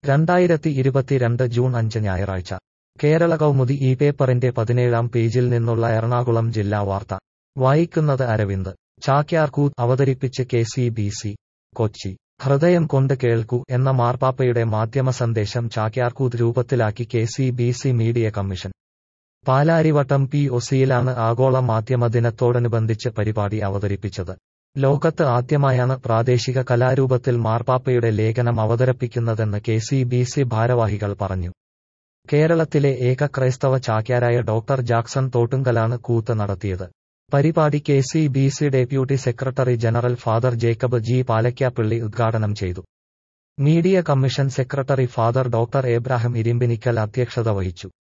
രണ്ടായിരത്തി ഇരുപത്തിരണ്ട് ജൂൺ അഞ്ച് ഞായറാഴ്ച കേരള കൗമുദി ഈ പേപ്പറിന്റെ പതിനേഴാം പേജിൽ നിന്നുള്ള എറണാകുളം ജില്ലാ വാർത്ത വായിക്കുന്നത് അരവിന്ദ് ചാക്യാർകൂത്ത് അവതരിപ്പിച്ച് K C B C Kochi ഹൃദയം കൊണ്ട് കേൾക്കൂ എന്ന മാർപ്പാപ്പയുടെ മാധ്യമ സന്ദേശം ചാക്യാർകൂത്ത് രൂപത്തിലാക്കി K C B C media commission Palarivattom P ഒസിയിലാണ് ആഗോള മാധ്യമ ദിനത്തോടനുബന്ധിച്ച് പരിപാടി അവതരിപ്പിച്ചത് ലോകത്ത് ആദ്യമായാണ് പ്രാദേശിക കലാരൂപത്തിൽ മാർപ്പാപ്പയുടെ ലേഖനം അവതരിപ്പിക്കുന്നതെന്ന് കെ സി ബി സി ഭാരവാഹികൾ പറഞ്ഞു കേരളത്തിലെ ഏക ക്രൈസ്തവ ചാക്യാരായ ഡോക്ടർ ജാക്സൺ തോട്ടുങ്കലാണ് കൂത്ത് നടത്തിയത് പരിപാടി K C B C deputy secretary general father Jacob G Palakkappally ഉദ്ഘാടനം ചെയ്തു media commission secretary father doctor Abraham Irimpinikkal അധ്യക്ഷത വഹിച്ചു